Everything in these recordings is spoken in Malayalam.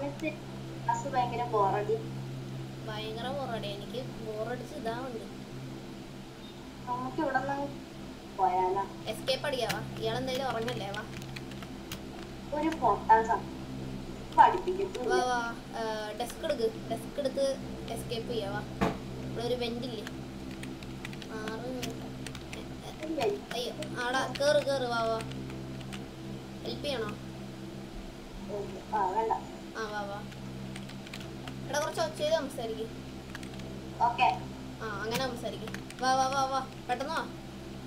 സമയത്ത് ക്ലാസ് ഭയങ്കര ബോറടി ഭയങ്കര ബോറടി എനിക്ക് ബോറടിച്ച് ഇതാവുണ്ട് നമുക്ക് ഇവിടെ നിന്ന് പോയാലോ എസ്കേപ്പ് അടിക്കാവാ ഇയാളെന്തായാലും ഉറങ്ങല്ലേ വാ ഒരു പൊട്ടാൻ സമയം പഠിപ്പിക്കത്തു വാ വാ ഡെസ്ക് എടുക്ക് ഡെസ്ക് എടുത്ത് എസ്കേപ്പ് ചെയ്യാവാ ഇവിടെ ഒരു വെന്റില്ലേ ആറ് എ, എ, അയ്യോ ആടാ കേറ് കേറ് വാ വാ ഹെൽപ്പ് ചെയ്യണോ ആ വേണ്ട ആ വാ വാ എടാ കുറച്ച് ഒച്ചയിൽ സംസാരിക്കും ഓക്കെ ആ അങ്ങനെ സംസാരിക്കും വാ വാ വാ വാ പെട്ടെന്ന് വാ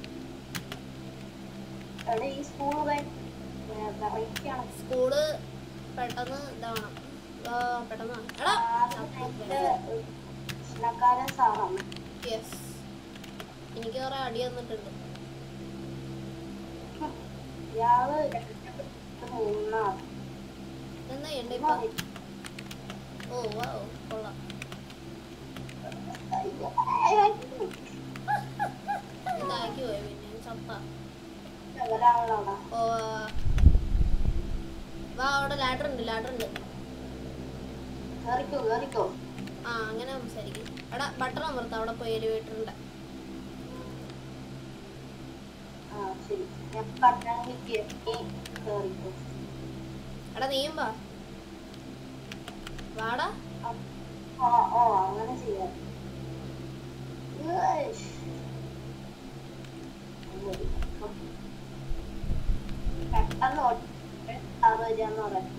ഇവിടെ ഈ സ്കൂൾ വെറൈറ്റി ആണ് സ്കൂള് പെട്ടെന്ന് ഇതാവണം വാ പെട്ടെന്ന് വാ എടാ പ്രശ്നക്കാരൻ സാറാണ് യെസ് എനിക്ക് കുറെ അടി തന്നിട്ടുണ്ട് ഇയാള് മൂന്നാണ് എന്താ ചെയ്യണ്ടേ ഇപ്പൊ ഓ വാ കൊള്ളാം ഇതാക്കി പോയി പിന്നെ ചത്ത ഒരാളാണ് ഓ വാ, വാ. വാ അവിടെ ലാഡർ ഉണ്ട് ലാഡർ ഉണ്ട് കേറിക്കോ കേറിക്കോ ആ അങ്ങനെ സംസാരിക്കും എടാ ബട്ടർ അമർത്ത അവിടെ പോയി എലിവേറ്ററിന്റെ ആ ശരി ഞാൻ പട്ടണമെങ്കിൽ കേറിക്കോ എടാ നീയും വാ വാടാ ഓ ഓ അങ്ങനെ ചെയ്യാം ഉയ്യ്. പെട്ടെന്ന് അറിയാന്ന് പറയാം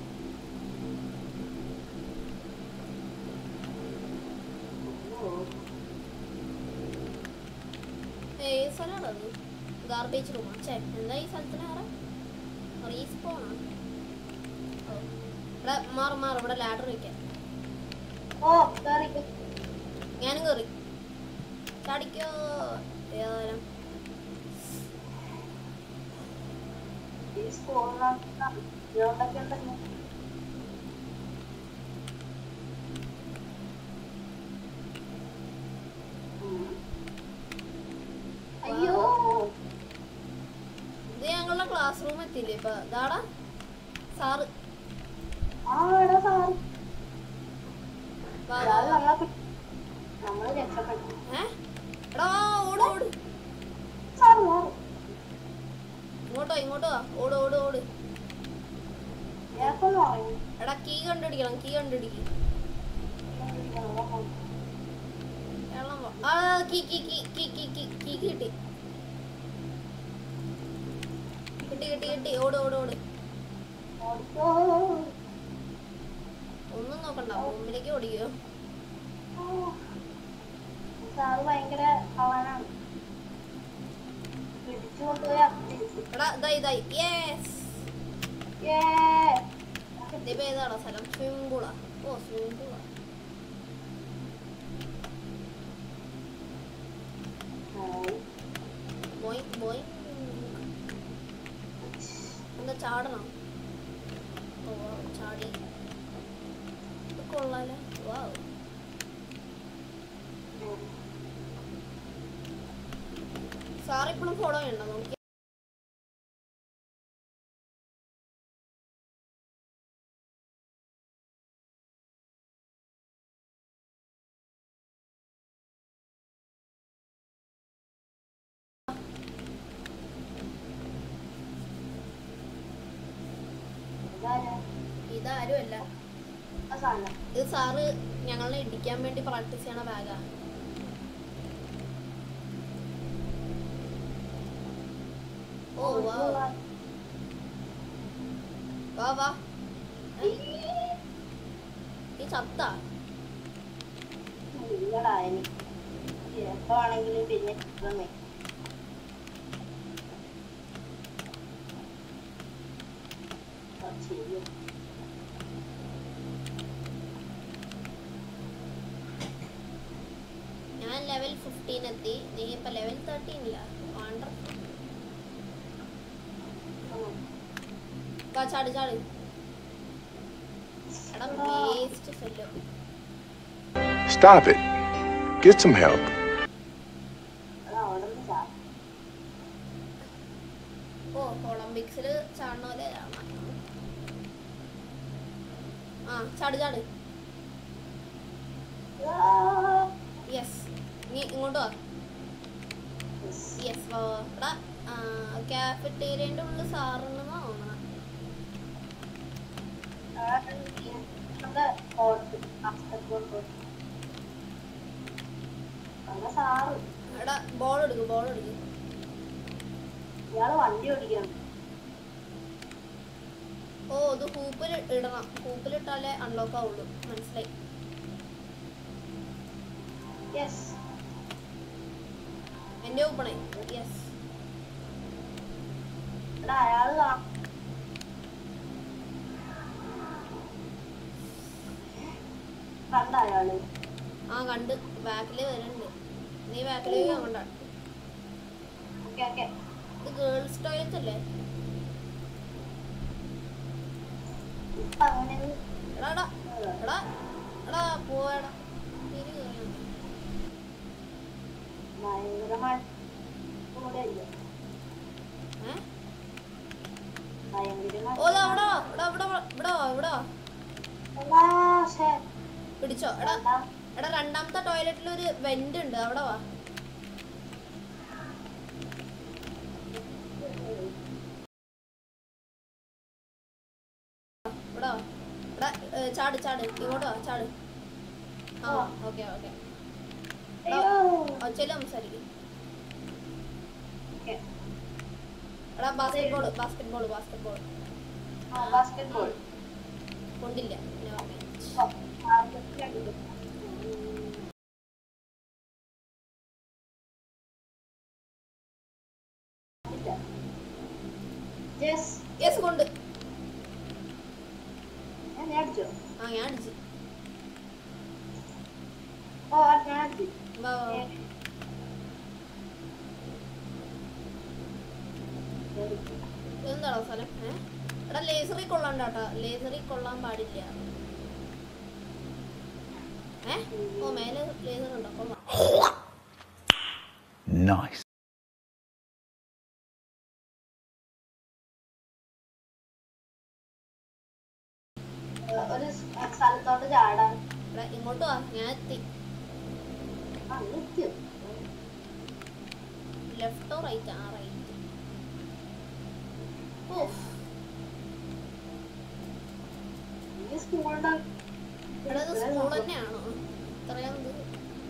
ഏ സ്ഥലമാണോ അത് ഗാർബേജ് റൂമാ ചേ എന്താ ഈ സ്ഥലത്തിന് വേറെ റീസ്പോണാ ഓ എടാ മാറ് മാറ് ഇവിടെ ലാഡർ വയ്ക്കാം ഓ കേറിക്കോ ഞാനും കയറി ചാടിക്കോ ഏതായാലും ഈ സ്കൂളിനകത്ത് ഗ്രൗണ്ടൊക്കെ ഉണ്ടല്ലോ ഉം. അയ്യോ ഇത് ഞങ്ങളുടെ ക്ലാസ് റൂം എത്തിയില്ലേ ഇപ്പൊ ഇതാടാ സാറ് ആടാ സാർ വാ, വാ, അയാൾ വാ. നമ്മളെ പി- നമ്മള് രക്ഷപ്പെട്ടു ഏ എടാ വാ, ഓട് ഓട് സാർ മാറും ഇങ്ങോട്ടോ ഇങ്ങോട്ടോ വാ ഓട് ഓട് ഓട് ഏക്കൊന്നും അറിയും എടാ കീ കണ്ടുപിടിക്കണം കീ കണ്ടുപിടിക്കും വെള്ളം വാ. ആ കീ കീ കീ കീ കീ കീ കീ കിട്ടി കിട്ടി കിട്ടി കിട്ടി ഓട് ഓട് ഓട് ഒന്നും നോക്കണ്ട മുമ്പിലേക്ക് ഓടിക്കോ സാറ് ഭയങ്കര കള്ളനാണ് പിടിച്ചു കൊണ്ടുപോയി അത്തിരിച്ചു എടാ ഇതായി ഇതായി യെസ് ഏ ഇതിപ്പോ ഏതാടാ സ്ഥലം സ്വിമ്മിംഗ് പൂളാ ഓ സ്വിമ്മിംഗ് പൂളാ ബോയ് ബോയ് എന്താ ചാടണം ഓ wow, ചാടി ഇത് കൊള്ളാലോ വാവ് സാറിപ്പോഴും ഫോളോ ചെയ്യണ്ടോ നോക്കി ഇതാരാ? ഇതാരും അല്ല ആ സാധനം ഇത് സാറ് ഞങ്ങളെ ഇടിക്കാൻ വേണ്ടി പ്രാക്ടീസ് ചെയ്യണ ബാഗാ ഓ വാ വാ വാ ഏ? ഈ ചത്ത ഇല്ലടാ എനിക്ക് എപ്പോ ആണെങ്കിലും പിന്നെ ഇതൊന്നേ ആ, ശരി. ഞാൻ ലെവൽ ഫിഫ്റ്റീൻ എത്തി നീ ഇപ്പൊ ലെവൽ തേർട്ടീൻ ഇല്ല വണ്ടർ ഉം. വാ ചാട് ചാട് എടാ waste fellow Stop it. Get some help. എടാ, അവിടുന്ന് ചാ. ഓ ഒളിമ്പിക്സിൽ ചാടണ പോലെ ചാടണം ആ ചാട് ചാട് ആ, യെസ് നീ ഇങ്ങോട്ട് വാ yes. യെസ് വാ വാ. എടാ കാഫറ്റേരിയൻ്റെ ഉള്ളിൽ സാറുണ്ടെന്നാ തോന്നണ ആ, ഈ നമ്മുടെ court, basketball court. നമ്മുടെ സാറ് എടാ ബോൾ എടുക്ക് ബോൾ എടുക്ക് ഇയാള് വണ്ടി ഓടിക്കണം ഓ ഇത് ഹൂപ്പിൽ ഇടണം ഹൂപ്പിലിട്ടാലേ അൺലോക്ക് ആവുള്ളൂ മനസ്സിലായി യെസ് എൻ്റെ ഹൂപ്പണേ യെസ് എടാ അയാള് കാ- കണ്ട അയാള് ആ കണ്ട് ബാക്കിൽ വരുന്നുണ്ട് നീ ബാക്കിൽ അങ്ങോട്ടാ ഓക്കെ ഓക്കെ ഇത് ഗേൾസ് ടോയ്ലറ്റ് അല്ലേ ഇപ്പൊ അങ്ങനെ എടാ എടാ എടാ എടാ പോവാടാ തിരി കേറിയാ മതി. ഭയങ്കരമായി കൂടെ ഇല്ല ഏ ഭയങ്കരമായി ഓ ദാ അവിടെ വാ, ഇവിടെ ഇവിടെ വാ, ഇവിടെ വാ, ഇവിടെ വാ. എന്നാ ശേ പിടിച്ചോ എടാ രണ്ടാം എടാ രണ്ടാമത്തെ ടോയ്ലറ്റിൽ ഒരു വെന്റ് ഉണ്ട് അവിടെ വാ ഇവിടെ വാ എടാ ഏ, ചാട് ചാട് ഇങ്ങോട്ട് വാ ചാട് ആ ഓക്കെ ഓക്കെ അയ്യോ ഒച്ചയില് സംസാരിക്കും ഓക്കെ എടാ basketball basketball basketball ആ ബാസ്കറ്റ് ബോൾ കൊണ്ടില്ല never mind. യെസ് യെസ് കൊണ്ട് ഞാൻ അടിച്ചോ ആ ഞാൻ അടിച്ചു ഓ ഞാൻ അടിച്ചു വാ വാ, വാ. ഇതെന്താണോ സ്ഥലം ഏ എടാ ലേസറിൽ കൊള്ളാണ്ട കേട്ടോ ലേസറിൽ കൊള്ളാൻ പാടില്ല ഏ ഓ മേലെ ലേസർ ഉണ്ടോ കൊള്ളാം Nice. ഒരു സ്ഥലത്തോട്ട് ചാടാൻ എടാ ഇങ്ങോട്ട് വാ ഞാൻ എത്തി ആ നിൽക്കും ലെഫ്റ്റോ റൈറ്റ് ആ റൈറ്റ് ഓ ഈ സ്കൂളിന്റെ എടാ ഇത് സ്കൂൾ തന്നെയാണോ ഇത്രയും ഇത്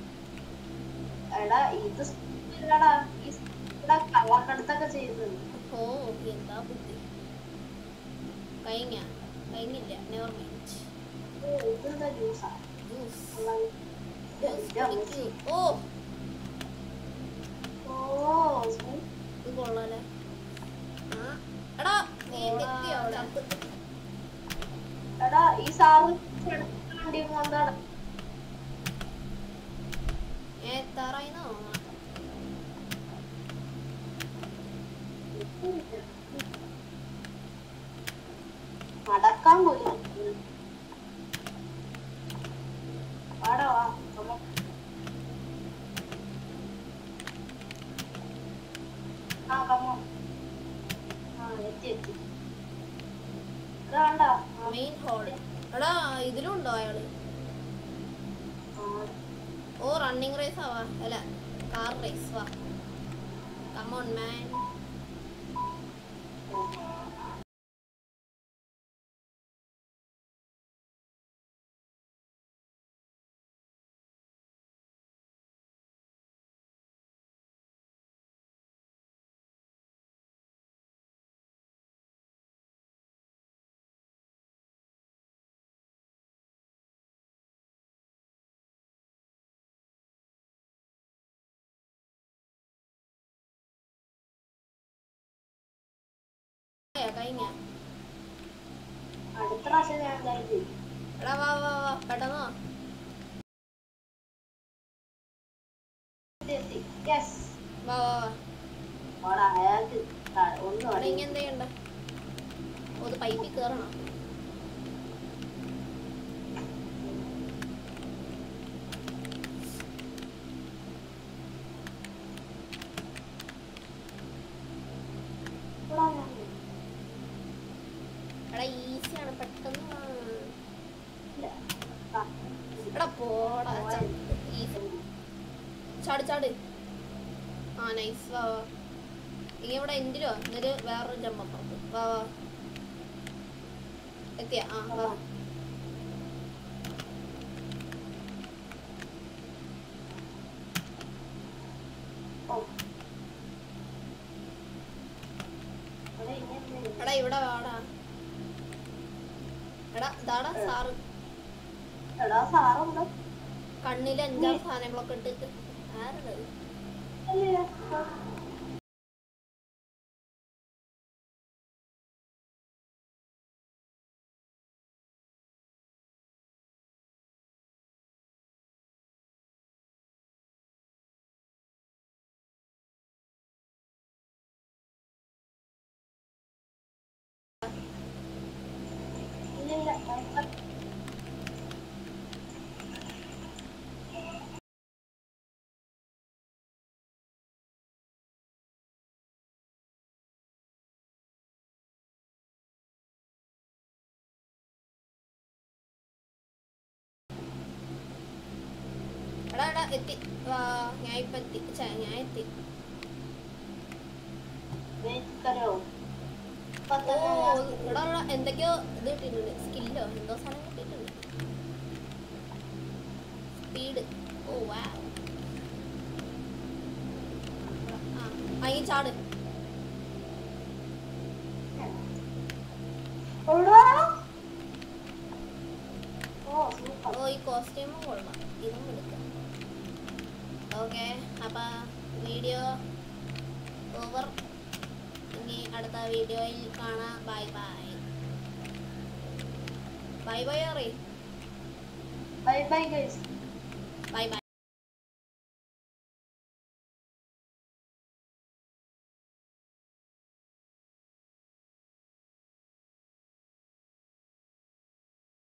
എടാ ഇത് സ്കൂളിലടാ ഈ ഇവിടെ കള്ളക്കടത്തൊക്കെ ചെയ്യുന്നത് ഓ എന്താ ബുദ്ധി കഴിഞ്ഞ കഴിഞ്ഞില്ല നെവർ മൈൻഡ് ഓ, ഇതെന്താ ജ്യൂസാ ജ്യൂസ് ഇതെന്താ ജ്യൂസ് ഓ ഓ സ്കൂൾ ഇത് കൊള്ളാലേ ആ എടാ നീ എത്തിയോ അവിടെ എടാ ഈ സാറ് വണ്ടി കൊണ്ടാണ് ഞാൻ എത്താറായി തോന്നാ നടക്കാൻ പോലും വാടാ വാ come on. ആ കമ്മോ ആ എത്തി എത്തി ഇതാണ്ടാ മെയിൻ ഹോൾ എടാ ഇതിലും ഉണ്ടോ അയാള് ഓ റണ്ണിങ് റേസ് ആവാ അല്ല കാർ റേസ് വാ കമോൺ മാൻ കഴിഞ്ഞ അടുത്ത പ്രാവശ്യം ഞാൻ എന്തായാലും ചെയ്യും എടാ വാ വാ വാ പെട്ടെന്ന് വാ എത്തി, എത്തി യെസ് വാ വാ വാ അവിടെ അയാൾക്ക് ക- ഒന്നും അവിടെ ഇനി അറിയില്ല എന്താ ചെയ്യണ്ട ഓ ഇത് പൈപ്പിൽ കയറണം ഇവിടെ ഞാൻ- എടാ ഈസിയാണ് പെട്ടെന്ന് വാ. എടാ പോടാ ച- ഈ ചാട് ചാട് ആ നൈസ് വാ വാ ഇനി ഇവിടെ എൻഡിലോ എന്നിട്ട് വേറൊരു ജമ്പ് അപ്പുറത്ത് വാ വാ എത്തിയ ആ വാ ഓ അവിടെ ഇനി എന്ത്? എടാ ഇവിടെ വാടാ എടാ ഇതാടാ സാറ് എടാ സാറുണ്ടോ കണ്ണിൽ അഞ്ചാറ് സാധനങ്ങളൊക്കെ ഇട്ടിട്ട് ആരത് അല്ലേ ഇല്ല ഇല്ല എടാ എടാ എത്തി വാ ഞാൻ ഇപ്പൊ എത്തി ഛെ, ഞാൻ എത്തി വെയിക്കരോ ഓ എടാ എടാ എന്തൊക്കെയോ ഇത് കിട്ടിയിട്ടുണ്ട് സ്കില്ലോ എന്തോ സാധനം കിട്ടിയിട്ടുണ്ട് സ്പീഡ് ഓ വാ ആ അയ്യ ചാട് എടാ ഓ സൂപ്പർ ഓ ഈ കോസ്റ്റ്യൂമും കൊള്ളാം ഇതും എടുക്കാം ഓക്കെ അപ്പൊ വീഡിയോ ഓവർ ഇനി അടുത്ത വീഡിയോയിൽ കാണാം ബൈ ബൈ ബൈ ബൈ അറി bye bye guys bye by